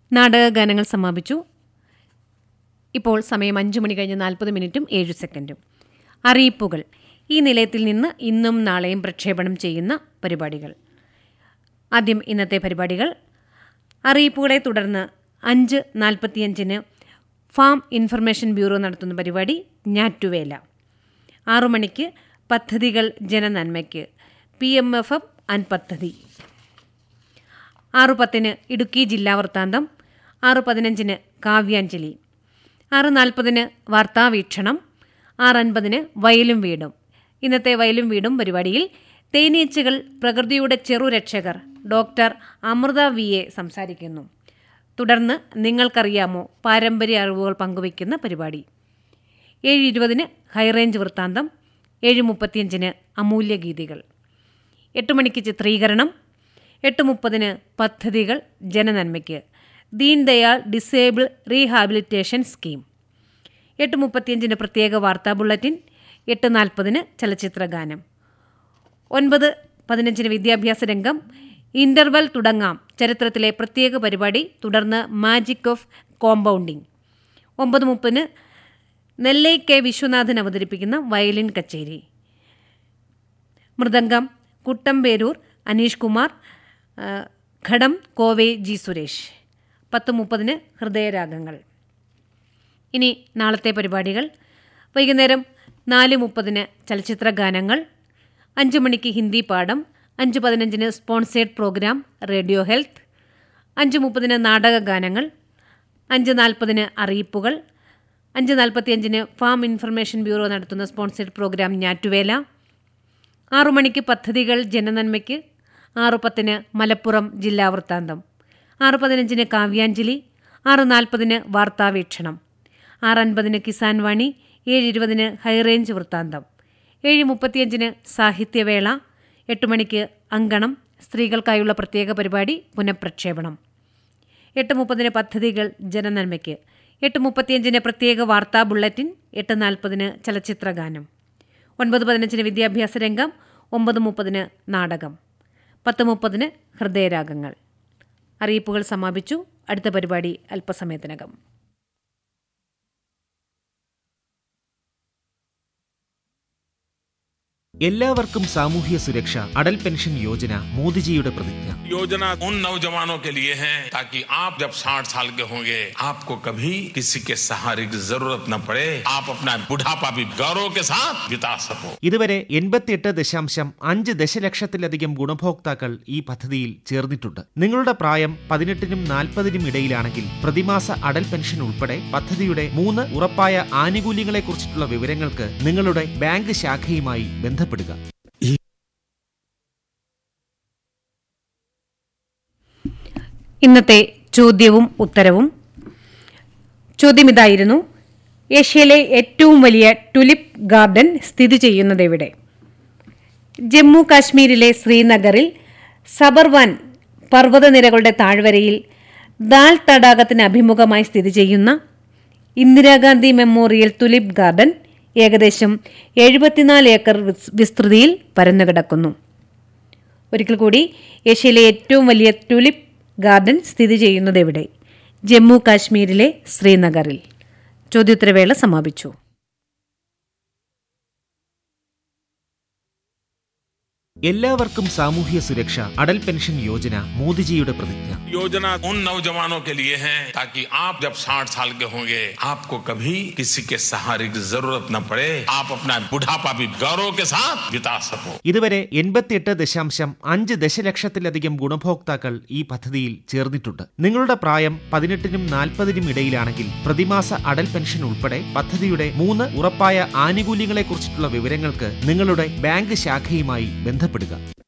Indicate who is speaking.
Speaker 1: നാടകഗാനങ്ങൾ സമാപിച്ചു ഇപ്പോൾ സമയം അഞ്ചു മണി കഴിഞ്ഞ് നാൽപ്പത് മിനിറ്റും ഏഴ് സെക്കൻഡും അറിയിപ്പുകൾ ഈ നിലയത്തിൽ നിന്ന് ഇന്നും നാളെയും പ്രക്ഷേപണം ചെയ്യുന്ന പരിപാടികൾ ആദ്യം ഇന്നത്തെ പരിപാടികൾ അറിയിപ്പുകളെ തുടർന്ന് അഞ്ച് നാൽപ്പത്തിയഞ്ചിന് ഫാം ഇൻഫർമേഷൻ ബ്യൂറോ നടത്തുന്ന പരിപാടി ഞാറ്റുവേല ആറു മണിക്ക് പദ്ധതികൾ ജനനന്മയ്ക്ക് പി എം എഫ് എം അൻ പദ്ധതി ആറു പത്തിന് ഇടുക്കി ജില്ലാ വൃത്താന്തം ആറ് പതിനഞ്ചിന് കാവ്യാഞ്ജലി ആറ് നാൽപ്പതിന് വാർത്താവീക്ഷണം ആറ് അൻപതിന് വയലും വീടും ഇന്നത്തെ വയലും വീടും പരിപാടിയിൽ തേനീച്ചകൾ പ്രകൃതിയുടെ ചെറുരക്ഷകർ ഡോക്ടർ അമൃത വി എ സംസാരിക്കുന്നു തുടർന്ന് നിങ്ങൾക്കറിയാമോ പാരമ്പര്യ അറിവുകൾ പങ്കുവയ്ക്കുന്ന പരിപാടി ഏഴ് ഇരുപതിന് ഹൈറേഞ്ച് വൃത്താന്തം ഏഴ് മുപ്പത്തിയഞ്ചിന് അമൂല്യ ഗീതികൾ എട്ട് മണിക്ക് ചിത്രീകരണം എട്ട് മുപ്പതിന് പദ്ധതികൾ ജനനന്മയ്ക്ക് Deen Dayal disable rehabilitation scheme എട്ട് മുപ്പത്തിയഞ്ചിന് പ്രത്യേക വാർത്താ ബുള്ളറ്റിൻ എട്ട് നാൽപ്പതിന് ചലച്ചിത്ര ഗാനം ഒൻപത് പതിനഞ്ചിന് വിദ്യാഭ്യാസ രംഗം ഇന്റർവൽ തുടങ്ങാം ചരിത്രത്തിലെ പ്രത്യേക പരിപാടി തുടർന്ന് മാജിക് ഓഫ് കോമ്പൗണ്ടിംഗ് ഒമ്പത് മുപ്പതിന് നെല്ലൈ കെ വിശ്വനാഥൻ അവതരിപ്പിക്കുന്ന വയലിൻ കച്ചേരി മൃദംഗം കുട്ടമ്പേരൂർ അനീഷ് കുമാർ ആ, ഘടം കോവെ ജി സുരേഷ് പത്ത് മുപ്പതിന് ഹൃദയരാഗങ്ങൾ ഇനി നാളത്തെ പരിപാടികൾ വൈകുന്നേരം നാല് മുപ്പതിന് ചലച്ചിത്ര ഗാനങ്ങൾ അഞ്ച് മണിക്ക് ഹിന്ദി പാഠം അഞ്ച് പതിനഞ്ചിന് സ്പോൺസേഡ് പ്രോഗ്രാം റേഡിയോ ഹെൽത്ത് അഞ്ച് മുപ്പതിന് നാടക ഗാനങ്ങൾ അഞ്ച് നാൽപ്പതിന് അറിയിപ്പുകൾ അഞ്ച് നാൽപ്പത്തിയഞ്ചിന് ഫാം ഇൻഫർമേഷൻ ബ്യൂറോ നടത്തുന്ന സ്പോൺസേഡ് പ്രോഗ്രാം ഞാറ്റുവേല ആറു മണിക്ക് പദ്ധതികൾ ജനനന്മയ്ക്ക് ആറു പത്തിന് മലപ്പുറം ജില്ലാ വൃത്താന്തം ആറ് പതിനഞ്ചിന് കാവ്യാഞ്ജലി ആറ് നാൽപ്പതിന് വാർത്താവീക്ഷണം ആറ് അൻപതിന് കിസാൻ വാണി ഏഴ് ഇരുപതിന് ഹൈറേഞ്ച് വൃത്താന്തം ഏഴ് മുപ്പത്തിയഞ്ചിന് സാഹിത്യവേള എട്ട് മണിക്ക് അങ്കണം സ്ത്രീകൾക്കായുള്ള പ്രത്യേക പരിപാടി പുനഃപ്രക്ഷേപണം എട്ട് മുപ്പതിന് പദ്ധതികൾ ജനനന്മയ്ക്ക് എട്ട് മുപ്പത്തിയഞ്ചിന് പ്രത്യേക വാർത്താ ബുള്ളറ്റിൻ എട്ട് നാൽപ്പതിന് ചലച്ചിത്ര ഗാനം ഒൻപത് പതിനഞ്ചിന് വിദ്യാഭ്യാസ രംഗം ഒമ്പത് മുപ്പതിന് നാടകം പത്ത് മുപ്പതിന് ഹൃദയരാഗങ്ങൾ അറിയിപ്പുകൾ സമാപിച്ചു അടുത്ത പരിപാടി അല്പസമയത്തിനകം
Speaker 2: എല്ലാവർക്കും സാമൂഹ്യ സുരക്ഷ അടൽ പെൻഷൻ യോജന മോദിജിയുടെ പ്രതിജ്ഞ
Speaker 3: योजना उन नौजवानों के लिए है ताकि आप जब 60 साल के होंगे आपको कभी किसी के सहारे की जरूरत न पड़े आप अपना बुढ़ापा भी गौरव के साथ बिता सको
Speaker 2: ഇതുവരെ എൺപത്തിയെട്ട് ദശാംശം അഞ്ച് ദശലക്ഷത്തിലധികം ഗുണഭോക്താക്കൾ ഈ പദ്ധതിയിൽ ചേർന്നിട്ടുണ്ട് നിങ്ങളുടെ പ്രായം പതിനെട്ടിനും നാൽപ്പതിനും ഇടയിലാണെങ്കിൽ പ്രതിമാസ അടൽ പെൻഷൻ ഉൾപ്പെടെ പദ്ധതിയുടെ മൂന്ന് ഉറപ്പായ ആനുകൂല്യങ്ങളെക്കുറിച്ചിട്ടുള്ള വിവരങ്ങൾക്ക് നിങ്ങളുടെ ബാങ്ക് ശാഖയുമായി ബന്ധപ്പെടുക
Speaker 1: ഇന്നത്തെ ചോദ്യവും ഉത്തരവും ചോദ്യം ഇതായിരുന്നു ഏഷ്യയിലെ ഏറ്റവും വലിയ ടുലിപ്പ് ഗാർഡൻ സ്ഥിതി ചെയ്യുന്നതെവിടെ ജമ്മു കാശ്മീരിലെ ശ്രീനഗറിൽ സബർവാൻ പർവ്വതനിരകളുടെ താഴ്വരയിൽ ദാൽ തടാകത്തിന് അഭിമുഖമായി സ്ഥിതി ചെയ്യുന്ന ഇന്ദിരാഗാന്ധി മെമ്മോറിയൽ തുലിപ്പ് ഗാർഡൻ ഏകദേശം എഴുപത്തിനാല് ഏക്കർ വിസ്- വിസ്തൃതിയിൽ പരന്നുകിടക്കുന്നു ഒരിക്കൽ കൂടി ഏഷ്യയിലെ ഏറ്റവും വലിയ ടുലിപ്പ് ഗാർഡൻ സ്ഥിതി ചെയ്യുന്നതെവിടെ ജമ്മു കാശ്മീരിലെ ശ്രീനഗറിൽ ചോദ്യോത്തരവേള സമാപിച്ചു
Speaker 2: എല്ലാവർക്കും സാമൂഹ്യ സുരക്ഷ അടൽ പെൻഷൻ യോജന മോദിജിയുടെ പ്രതിജ്ഞ
Speaker 3: योजना उन नौजवानों के लिए है ताकि आप जब 60 साल के होंगे आपको कभी किसी के सहारे की जरूरत न पड़े आप अपना बुढ़ापा भी गौरव के साथ बिता सको
Speaker 2: ഇതുവരെ എൺപത്തിയെട്ട് ദശാംശം അഞ്ച് ദശലക്ഷത്തിലധികം ഗുണഭോക്താക്കൾ ഈ പദ്ധതിയിൽ ചേർന്നിട്ടുണ്ട് നിങ്ങളുടെ പ്രായം പതിനെട്ടിനും നാൽപ്പതിനും ഇടയിലാണെങ്കിൽ പ്രതിമാസ അടൽ പെൻഷൻ ഉൾപ്പെടെ പദ്ധതിയുടെ മൂന്ന് ഉറപ്പായ ആനുകൂല്യങ്ങളെക്കുറിച്ചിട്ടുള്ള വിവരങ്ങൾക്ക് നിങ്ങളുടെ ബാങ്ക് ശാഖയുമായി ബന്ധപ്പെടുക